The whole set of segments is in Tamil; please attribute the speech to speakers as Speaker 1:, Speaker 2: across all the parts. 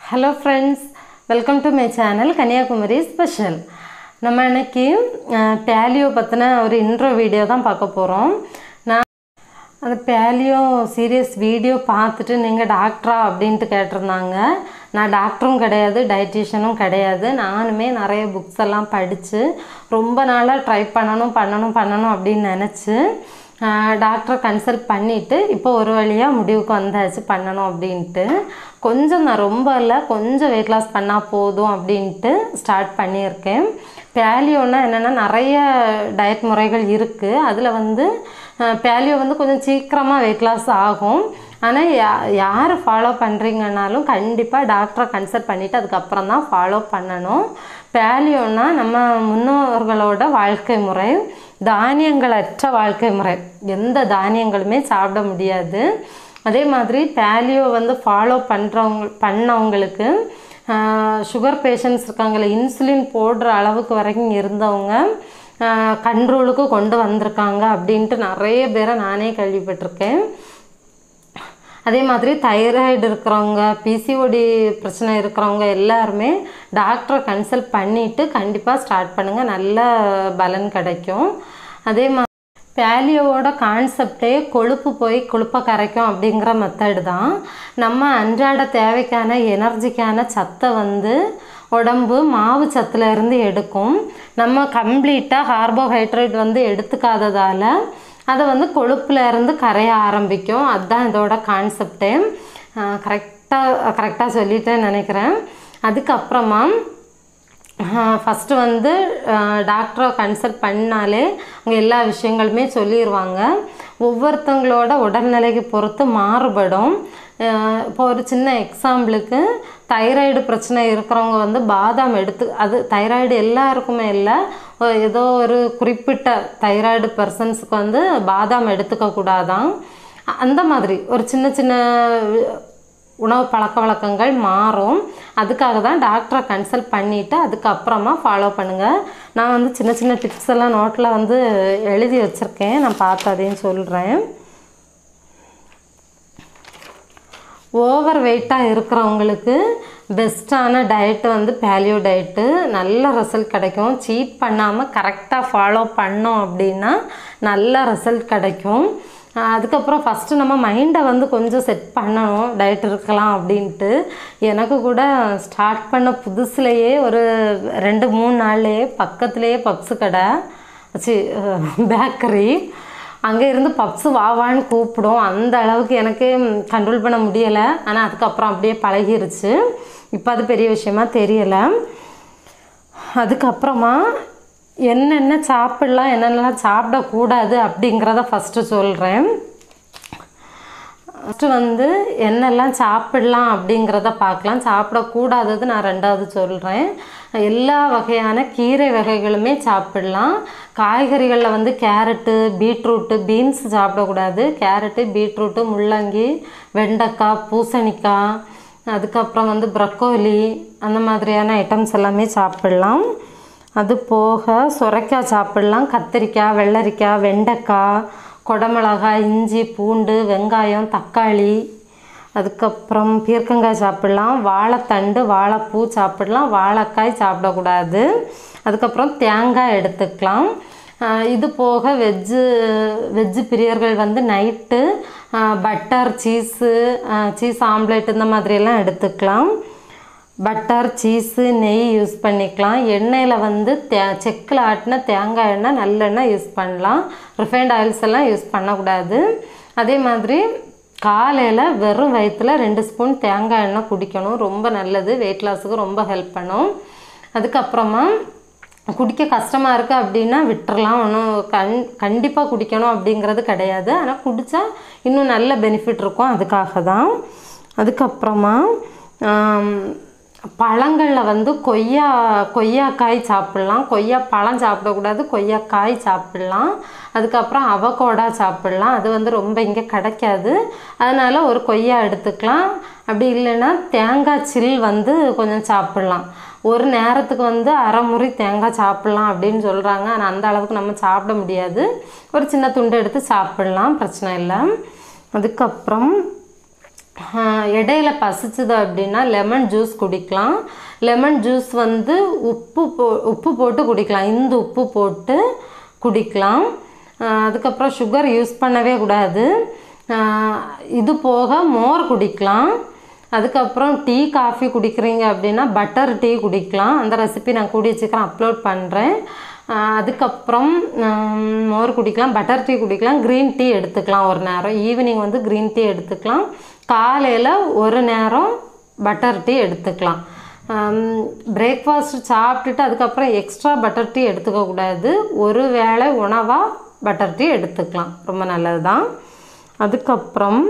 Speaker 1: hello friends welcome to my channel Kanyakumari special நம்ம இன்னைக்கு பேலியோ பற்றின ஒரு இன்ட்ரோ வீடியோ தான் பார்க்க போகிறோம் நான் அந்த பேலியோ சீரியஸ் வீடியோ பார்த்துட்டு நீங்கள் டாக்டரா அப்படின்ட்டு கேட்டிருந்தாங்க நான் டாக்டரும் கிடையாது டயட்டீஷியனும் கிடையாது நானுமே நிறைய புக்ஸ் எல்லாம் படித்து ரொம்ப நாளாக ட்ரை பண்ணணும் பண்ணணும் பண்ணணும் அப்படின்னு நினச்சி டாக்டரை கன்சல்ட் பண்ணிவிட்டு இப்போ ஒரு வழியாக முடிவுக்கு வந்தாச்சு பண்ணணும் அப்படின்ட்டு கொஞ்சம் நான் ரொம்ப இல்லை கொஞ்சம் வெயிட் லாஸ் பண்ணால் போதும் அப்படின்ட்டு ஸ்டார்ட் பண்ணியிருக்கேன் பேலியோன்னா என்னென்னா நிறைய டயட் முறைகள் இருக்குது அதில் வந்து பேலியோ வந்து கொஞ்சம் சீக்கிரமாக வெயிட் லாஸ் ஆகும் ஆனால் யா யார் ஃபாலோ பண்ணுறீங்கன்னாலும் கண்டிப்பாக டாக்டரை கன்சல்ட் பண்ணிவிட்டு அதுக்கப்புறம் தான் ஃபாலோ பண்ணணும் பேலியோன்னா நம்ம முன்னோர்களோட வாழ்க்கை முறை தானியங்களற்ற வாழ்க்கை முறை எந்த தானியங்களுமே சாப்பிட முடியாது அதே மாதிரி பேலியோ வந்து ஃபாலோ பண்ணுறவங்க பண்ணவங்களுக்கு சுகர் பேஷண்ட்ஸ் இருக்காங்களே இன்சுலின் போடுற அளவுக்கு வரைக்கும் இருந்தவங்க கண்ட்ரோலுக்கு கொண்டு வந்திருக்காங்க அப்படின்ட்டு நிறைய பேரை நானே கேள்விப்பட்டிருக்கேன் அதே மாதிரி தைராய்டு இருக்கிறவங்க பிசிஓடி பிரச்சனை இருக்கிறவங்க எல்லாருமே டாக்டரை கன்சல்ட் பண்ணிவிட்டு கண்டிப்பாக ஸ்டார்ட் பண்ணுங்கள் நல்ல பலன் கிடைக்கும் அதே மாதிரி பேலியோவோட கான்செப்டே கொழுப்பு போய் கொழுப்பை கரைக்கும் அப்படிங்கிற மெத்தடு தான் நம்ம அன்றாட தேவைக்கான எனர்ஜிக்கான சத்தை வந்து உடம்பு மாவு சத்துலேருந்து எடுக்கும் நம்ம கம்ப்ளீட்டாக கார்போஹைட்ரேட் வந்து எடுத்துக்காததால் அதை வந்து கொழுப்பில் இருந்து கரைய ஆரம்பிக்கும் அதுதான் இதோட கான்செப்டே கரெக்டாக கரெக்டாக சொல்லிட்டேன்னு நினைக்கிறேன் அதுக்கப்புறமா ஃபஸ்ட்டு வந்து டாக்டரை கன்சல்ட் பண்ணாலே அவங்க எல்லா விஷயங்களுமே சொல்லிடுவாங்க ஒவ்வொருத்தவங்களோட உடல்நிலைக்கு பொறுத்து மாறுபடும் இப்போ ஒரு சின்ன எக்ஸாம்பிளுக்கு தைராய்டு பிரச்சனை இருக்கிறவங்க வந்து பாதாம் எடுத்து அது தைராய்டு எல்லாருக்குமே இல்லை ஏதோ ஒரு குறிப்பிட்ட தைராய்டு பர்சன்ஸுக்கு வந்து பாதாம் எடுத்துக்க கூடாதான் அந்த மாதிரி ஒரு சின்ன சின்ன உணவு பழக்க வழக்கங்கள் மாறும் அதுக்காக தான் டாக்டரை கன்சல்ட் பண்ணிவிட்டு அதுக்கப்புறமா ஃபாலோ பண்ணுங்கள் நான் வந்து சின்ன சின்ன டிப்ஸ் எல்லாம் நோட்டில் வந்து எழுதி வச்சுருக்கேன் நான் பார்த்து அதையும் சொல்கிறேன் ஓவர் வெயிட்டாக இருக்கிறவங்களுக்கு பெஸ்ட்டான டயட்டு வந்து பேலியோ டயட்டு நல்ல ரிசல்ட் கிடைக்கும் சீட் பண்ணாமல் கரெக்டாக ஃபாலோ பண்ணோம் அப்படின்னா நல்ல ரிசல்ட் கிடைக்கும் அதுக்கப்புறம் ஃபஸ்ட்டு நம்ம மைண்டை வந்து கொஞ்சம் செட் பண்ணணும் டயட் இருக்கலாம் அப்படின்ட்டு எனக்கு கூட ஸ்டார்ட் பண்ண புதுசுலேயே ஒரு ரெண்டு மூணு நாள்லேயே பக்கத்துலேயே பப்ஸு கடை சி பேக்கரி அங்கே இருந்து பப்ஸு வாவான்னு கூப்பிடும் அந்த அளவுக்கு எனக்கு கண்ட்ரோல் பண்ண முடியலை ஆனால் அதுக்கப்புறம் அப்படியே பழகிருச்சு இப்போ அது பெரிய விஷயமா தெரியலை அதுக்கப்புறமா என்னென்ன சாப்பிடலாம் என்னென்னலாம் சாப்பிடக்கூடாது அப்படிங்கிறத ஃபஸ்ட்டு சொல்கிறேன் ஃபஸ்ட்டு வந்து என்னெல்லாம் சாப்பிடலாம் அப்படிங்கிறத பார்க்கலாம் சாப்பிடக்கூடாதது நான் ரெண்டாவது சொல்கிறேன் எல்லா வகையான கீரை வகைகளுமே சாப்பிடலாம் காய்கறிகளில் வந்து கேரட்டு பீட்ரூட்டு பீன்ஸ் சாப்பிடக்கூடாது கேரட்டு பீட்ரூட்டு முள்ளங்கி வெண்டைக்காய் பூசணிக்காய் அதுக்கப்புறம் வந்து ப்ரக்கோலி அந்த மாதிரியான ஐட்டம்ஸ் எல்லாமே சாப்பிடலாம் அது போக சுரைக்காய் சாப்பிடலாம் கத்திரிக்காய் வெள்ளரிக்காய் வெண்டைக்காய் கொடமிளகாய் இஞ்சி பூண்டு வெங்காயம் தக்காளி அதுக்கப்புறம் பீர்க்கங்காய் சாப்பிடலாம் வாழைத்தண்டு வாழைப்பூ சாப்பிடலாம் வாழைக்காய் சாப்பிடக்கூடாது அதுக்கப்புறம் தேங்காய் எடுத்துக்கலாம் இது போக வெஜ்ஜு வெஜ்ஜு பிரியர்கள் வந்து night butter cheese cheese omelette இந்த மாதிரியெல்லாம் எடுத்துக்கலாம் பட்டர் சீஸு நெய் யூஸ் பண்ணிக்கலாம் எண்ணெயில் வந்து தே செக்கில் ஆட்டின தேங்காய் எண்ணெய் நல்லெண்ணெய் யூஸ் பண்ணலாம் ரிஃபைண்ட் ஆயில்ஸ் எல்லாம் யூஸ் பண்ணக்கூடாது அதே மாதிரி காலையில் வெறும் வயிற்றில் ரெண்டு ஸ்பூன் தேங்காய் எண்ணெய் குடிக்கணும் ரொம்ப நல்லது வெயிட் லாஸுக்கு ரொம்ப ஹெல்ப் பண்ணும் அதுக்கப்புறமா குடிக்க கஷ்டமாக இருக்குது அப்படின்னா விட்டுறலாம் ஒன்றும் கண் கண்டிப்பாக குடிக்கணும் அப்படிங்கிறது கிடையாது ஆனால் குடித்தா இன்னும் நல்ல பெனிஃபிட் இருக்கும் அதுக்காக தான் அதுக்கப்புறமா பழங்களில் வந்து கொய்யா கொய்யாக்காய் சாப்பிட்லாம் கொய்யா பழம் சாப்பிடக்கூடாது கொய்யாக்காய் சாப்பிட்லாம் அதுக்கப்புறம் அவகோடா சாப்பிட்லாம் அது வந்து ரொம்ப இங்கே கிடைக்காது அதனால் ஒரு கொய்யா எடுத்துக்கலாம் அப்படி இல்லைன்னா தேங்காய் சில் வந்து கொஞ்சம் சாப்பிட்லாம் ஒரு நேரத்துக்கு வந்து அரை முறி தேங்காய் சாப்பிட்லாம் அப்படின்னு சொல்கிறாங்க ஆனால் அந்த அளவுக்கு நம்ம சாப்பிட முடியாது ஒரு சின்ன துண்டு எடுத்து சாப்பிட்லாம் பிரச்சனை இல்லை அதுக்கப்புறம் ஆஹ் இடையில பசிச்சுது அப்படின்னா லெமன் ஜூஸ் குடிக்கலாம் லெமன் ஜூஸ் வந்து உப்பு போ உப்பு போட்டு குடிக்கலாம் இந்த உப்பு போட்டு குடிக்கலாம் ஆஹ் அதுக்கப்புறம் சுகர் யூஸ் பண்ணவே கூடாது ஆஹ் இது போக மோர் குடிக்கலாம் அதுக்கப்புறம் டீ காஃபி குடிக்கிறீங்க அப்படின்னா பட்டர் டீ குடிக்கலாம் அந்த ரெசிபி நான் கூடிய சீக்கிரம் அப்லோட் பண்ணுறேன் அதுக்கப்புறம் ஆம், மோர் குடிக்கலாம் பட்டர் டீ குடிக்கலாம் க்ரீன் டீ எடுத்துக்கலாம் ஒரு நேரம் ஈவினிங் வந்து க்ரீன் டீ எடுத்துக்கலாம் காலையில் ஒரு நேரம் பட்டர் டீ எடுத்துக்கலாம் பிரேக்ஃபாஸ்ட் சாப்பிட்டுட்டு அதுக்கப்புறம் எக்ஸ்ட்ரா பட்டர் டீ எடுத்துக்கக்கூடாது ஒரு வேளை உணவாக பட்டர் டீ எடுத்துக்கலாம் ரொம்ப நல்லது தான் அதுக்கப்புறம்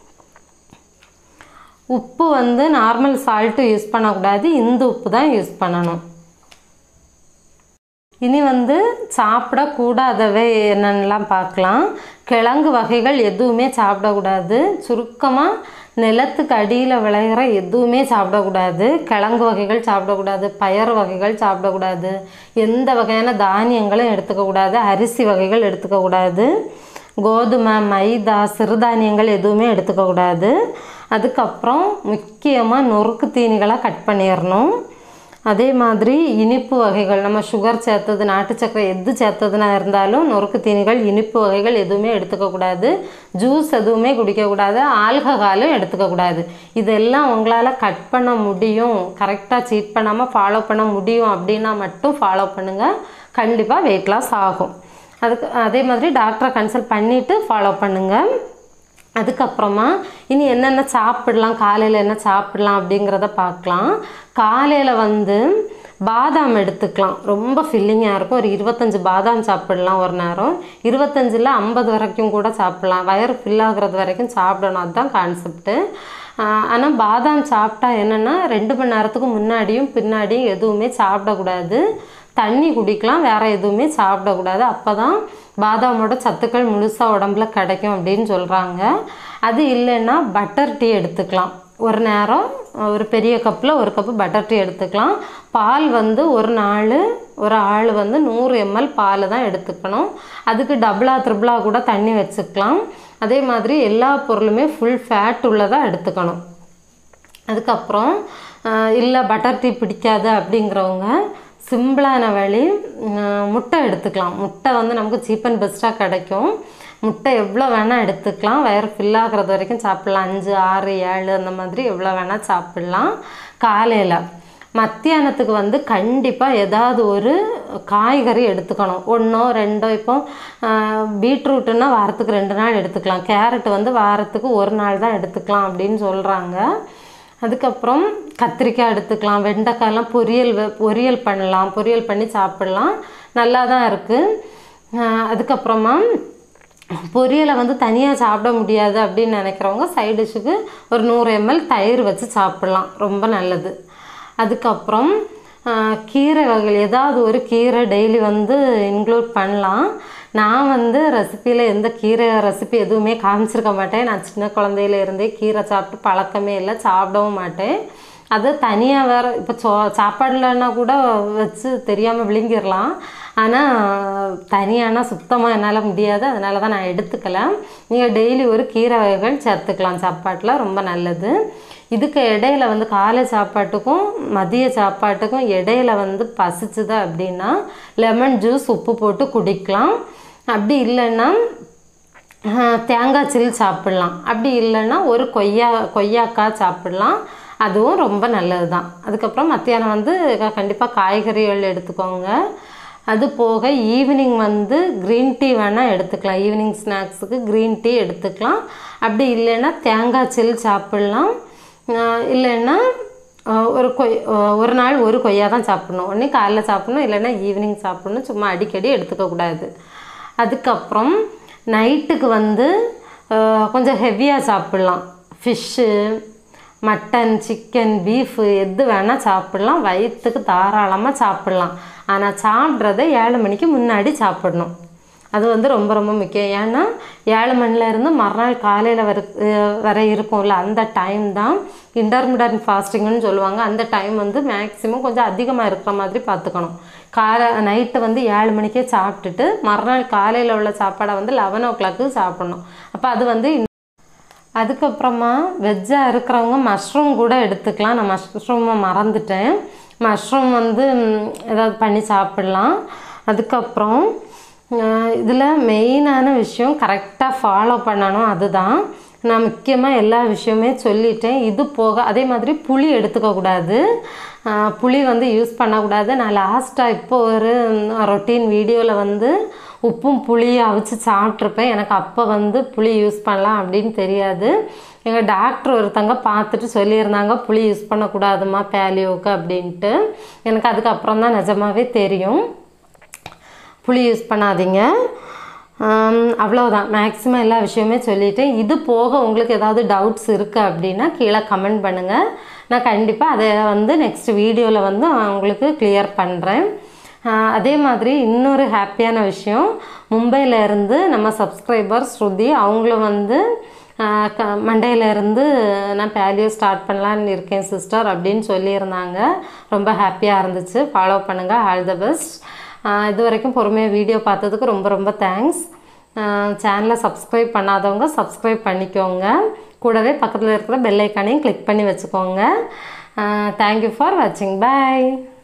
Speaker 1: உப்பு வந்து நார்மல் சால்ட்டு யூஸ் பண்ணக்கூடாது இந்த உப்பு தான் யூஸ் பண்ணணும் இனி வந்து சாப்பிடக்கூடாதவை என்னென்னலாம் பார்க்கலாம் கிழங்கு வகைகள் எதுவுமே சாப்பிடக்கூடாது சுருக்கமாக நிலத்துக்கு அடியில் விளையிற எதுவுமே சாப்பிடக்கூடாது கிழங்கு வகைகள் சாப்பிடக்கூடாது பயறு வகைகள் சாப்பிடக்கூடாது எந்த வகையான தானியங்களும் எடுத்துக்கக்கூடாது அரிசி வகைகள் எடுத்துக்கக்கூடாது கோதுமை மைதா சிறுதானியங்கள் எதுவுமே எடுத்துக்கக்கூடாது அதுக்கப்புறம் முக்கியமாக நொறுக்கு தீனிகளை கட் பண்ணிடணும் அதே மாதிரி இனிப்பு வகைகள் நம்ம சுகர் சேர்த்தது நாட்டு சக்கரை எது சேர்த்ததுனா இருந்தாலும் நொறுக்கு தீனிகள் இனிப்பு வகைகள் எதுவுமே எடுத்துக்கக்கூடாது ஜூஸ் எதுவுமே குடிக்கக்கூடாது ஆல்கஹாலும் எடுத்துக்கக்கூடாது இதெல்லாம் உங்களால் கட் பண்ண முடியும் கரெக்டாக சீட் பண்ணாமல் ஃபாலோ பண்ண முடியும் அப்படின்னா மட்டும் ஃபாலோ பண்ணுங்கள் கண்டிப்பாக வெயிட் லாஸ் ஆகும் அதுக்கு அதே மாதிரி டாக்டரை கன்சல்ட் பண்ணிவிட்டு ஃபாலோ பண்ணுங்கள் அதுக்கப்புறமா இனி என்னென்ன சாப்பிடலாம் காலையில் என்ன சாப்பிடலாம் அப்படிங்கிறத பார்க்கலாம் காலையில் வந்து பாதாம் எடுத்துக்கலாம் ரொம்ப ஃபில்லிங்காக இருக்கும் ஒரு இருபத்தஞ்சி பாதாம் சாப்பிடலாம் ஒரு நேரம் இருபத்தஞ்சில் ஐம்பது வரைக்கும் கூட சாப்பிடலாம் வயிறு ஃபில் ஆகுறது வரைக்கும் சாப்பிடணும் அதுதான் கான்செப்ட்டு ஆனால் பாதாம் சாப்பிட்டா என்னென்னா ரெண்டு மணி நேரத்துக்கு முன்னாடியும் பின்னாடியும் எதுவுமே சாப்பிடக்கூடாது தண்ணி குடிக்கலாம் வேறு எதுவுமே சாப்பிடக்கூடாது அப்போ தான் பாதாமோட சத்துக்கள் முழுசாக உடம்புல கிடைக்கும் அப்படின்னு சொல்கிறாங்க அது இல்லைன்னா பட்டர் டீ எடுத்துக்கலாம் ஒரு நேரம் ஒரு பெரிய கப்பில் ஒரு கப்பு பட்டர் டீ எடுத்துக்கலாம் பால் வந்து ஒரு நாள் ஒரு ஆள் வந்து நூறு எம்எல் பால் தான் எடுத்துக்கணும் அதுக்கு டபுளாக த்ரிபிளாக கூட தண்ணி வச்சுக்கலாம் அதே மாதிரி எல்லா பொருளுமே ஃபுல் ஃபேட் உள்ளதாக எடுத்துக்கணும் அதுக்கப்புறம் இல்லை பட்டர் டீ பிடிக்காது அப்படிங்கிறவங்க சிம்பிளான வழி உம், முட்டை எடுத்துக்கலாம் முட்டை வந்து நமக்கு சீப் அண்ட் பெஸ்ட்டாக கிடைக்கும் முட்டை எவ்வளோ வேணால் எடுத்துக்கலாம் வயிறு ஃபில் ஆகிறது வரைக்கும் சாப்பிட்லாம் அஞ்சு ஆறு ஏழு அந்த மாதிரி எவ்வளோ வேணால் சாப்பிட்லாம் காலையில் மத்தியானத்துக்கு வந்து கண்டிப்பாக ஏதாவது ஒரு காய்கறி எடுத்துக்கணும் ஒன்றோ ரெண்டோ இப்போ பீட்ரூட்டுன்னா வாரத்துக்கு ரெண்டு நாள் எடுத்துக்கலாம் கேரட் வந்து வாரத்துக்கு ஒரு நாள் தான் எடுத்துக்கலாம் அப்படின்னு சொல்கிறாங்க அதுக்கப்புறம் கத்திரிக்காய் எடுத்துக்கலாம் வெண்டைக்காயெல்லாம் பொரியல் வ- பொரியல் பண்ணலாம் பொரியல் பண்ணி சாப்பிட்லாம் நல்லா தான் இருக்குது அதுக்கப்புறமா பொரியலை வந்து தனியாக சாப்பிட முடியாது அப்படின்னு நினைக்கிறவங்க சைட் டிஷ்ஷுக்கு ஒரு நூறு எம்எல் தயிர் வச்சு சாப்பிட்லாம் ரொம்ப நல்லது அதுக்கப்புறம் ஆஹ், கீரை வகைகள் ஏதாவது ஒரு கீரை டெய்லி வந்து இன்க்ளூட் பண்ணலாம் நான் வந்து ரெசிப்பியில் எந்த கீரை ரெசிபி எதுவுமே காமிச்சிருக்க மாட்டேன் நான் சின்ன குழந்தையில இருந்தே கீரை சாப்பிட்டு பழக்கமே இல்லை சாப்பிடவும் மாட்டேன் அது தனியாக வேறு இப்போ சோ சாப்பாடுலன்னா கூட வச்சு தெரியாமல் விழுங்கிடலாம் ஆனால் தனியானா சுத்தமாக என்னால் முடியாது அதனால தான் நான் எடுத்துக்கல நீங்கள் டெய்லி ஒரு கீரை வகைகள் சேர்த்துக்கலாம் சாப்பாட்டில் ரொம்ப நல்லது இதுக்கு இடையில வந்து காலை சாப்பாட்டுக்கும் மதிய சாப்பாட்டுக்கும் இடையில வந்து பசிச்சுது அப்படின்னா லெமன் ஜூஸ் உப்பு போட்டு குடிக்கலாம் அப்படி இல்லைன்னா ஆஹ், தேங்காய் சில் சாப்பிட்லாம் அப்படி இல்லைன்னா ஒரு கொய்யா கொய்யாக்காய் சாப்பிட்லாம் அதுவும் ரொம்ப நல்லது தான் அதுக்கப்புறம் மத்தியானம் வந்து கண்டிப்பாக காய்கறிகள் எடுத்துக்கோங்க அது போக ஈவினிங் வந்து க்ரீன் டீ வேணால் எடுத்துக்கலாம் ஈவினிங் ஸ்நாக்ஸுக்கு க்ரீன் டீ எடுத்துக்கலாம் அப்படி இல்லைன்னா தேங்காய் சில் சாப்பிட்லாம் ஆஹ், இல்லைன்னா ஆஹ், ஒரு கொய் ஆஹ், ஒரு நாள் ஒரு கொய்யா தான் சாப்பிடணும் ஒன்று காலைல சாப்பிடணும் இல்லைன்னா ஈவினிங் சாப்பிடணும் சும்மா அடிக்கடி எடுத்துக்கக்கூடாது அதுக்கப்புறம் நைட்டுக்கு வந்து ஆஹ், கொஞ்சம் ஹெவியாக சாப்பிட்லாம் ஃபிஷ்ஷு மட்டன் சிக்கன் பீஃபு எது வேணால் சாப்பிட்லாம் வயிற்றுக்கு தாராளமாக சாப்பிட்லாம் ஆனால் சாப்பிட்றத ஏழு மணிக்கு முன்னாடி சாப்பிடணும் அது வந்து ரொம்ப ரொம்ப முக்கியம் ஏன்னா ஏழு மணிலேருந்து மறுநாள் காலையில் வர அஹ் வர இருக்கும்ல அந்த டைம் தான் இன்டர்மிடன்ட் ஃபாஸ்டிங்னு சொல்லுவாங்க அந்த டைம் வந்து மேக்ஸிமம் கொஞ்சம் அதிகமாக இருக்கிற மாதிரி பார்த்துக்கணும் காலை நைட்டு வந்து ஏழு மணிக்கே சாப்பிட்டுட்டு மறுநாள் காலையில் உள்ள சாப்பாடை வந்து லெவன் ஓ கிளாக்கு சாப்பிடணும் அப்போ அது வந்து அதுக்கப்புறமா வெஜ்ஜாக இருக்கிறவங்க மஷ்ரூம் கூட எடுத்துக்கலாம் நான் மஷ்ரூமை மறந்துட்டேன் மஷ்ரூம் வந்து ம், ஏதாவது பண்ணி சாப்பிடலாம் அதுக்கப்புறம் இதில் மெயினான விஷயம் கரெக்டாக ஃபாலோ பண்ணணும் அதுதான் நான் முக்கியமாக எல்லா விஷயமே சொல்லிட்டேன் இது போக அதே மாதிரி புளி எடுத்துக்கக்கூடாது ஆஹ் புளி வந்து யூஸ் பண்ணக்கூடாது நான் லாஸ்ட்டாக இப்போ ஒரு ரொட்டீன் வீடியோவில் வந்து உப்பும் புளியும் அவிச்சு சாப்பிட்ருப்பேன் எனக்கு அப்போ வந்து புளி யூஸ் பண்ணலாம் அப்படின்னு தெரியாது எங்கள் டாக்டர் ஒருத்தங்க பார்த்துட்டு சொல்லியிருந்தாங்க புளி யூஸ் பண்ணக்கூடாதுமா பேலியோவுக்கு அப்படின்ட்டு எனக்கு அதுக்கப்புறம் தான் நிஜமாவே தெரியும் புளி யூஸ் பண்ணாதீங்க ஆம், அவ்வளவுதான் மேக்ஸிமம் எல்லா விஷயமே சொல்லிட்டேன் இது போக உங்களுக்கு ஏதாவது டவுட்ஸ் இருக்குது அப்படின்னா கீழே கமெண்ட் பண்ணுங்கள் நான் கண்டிப்பாக அதை வந்து நெக்ஸ்ட் வீடியோவில் வந்து உங்களுக்கு கிளியர் பண்ணுறேன் அதே மாதிரி இன்னொரு ஹாப்பியான விஷயம் மும்பையில இருந்து நம்ம சப்ஸ்கிரைபர் ஸ்ருதி அவங்களும் வந்து ஆஹ் க- மண்டேல இருந்து நான் பேலியோ ஸ்டார்ட் பண்ணலான்னு இருக்கேன் சிஸ்டர் அப்படின்னு சொல்லியிருந்தாங்க ரொம்ப ஹாப்பியாக இருந்துச்சு ஃபாலோ பண்ணுங்கள் ஆல் த பெஸ்ட் இது வரைக்கும் பொறுமையாக வீடியோ பார்த்ததுக்கு ரொம்ப ரொம்ப தேங்க்ஸ் சேனலை சப்ஸ்கிரைப் பண்ணாதவங்க சப்ஸ்கிரைப் பண்ணிக்கோங்க கூடவே பக்கத்தில் இருக்கிற பெல் ஐக்கானையும் கிளிக் பண்ணி வச்சுக்கோங்க தேங்க்யூ ஃபார் வாட்சிங் பை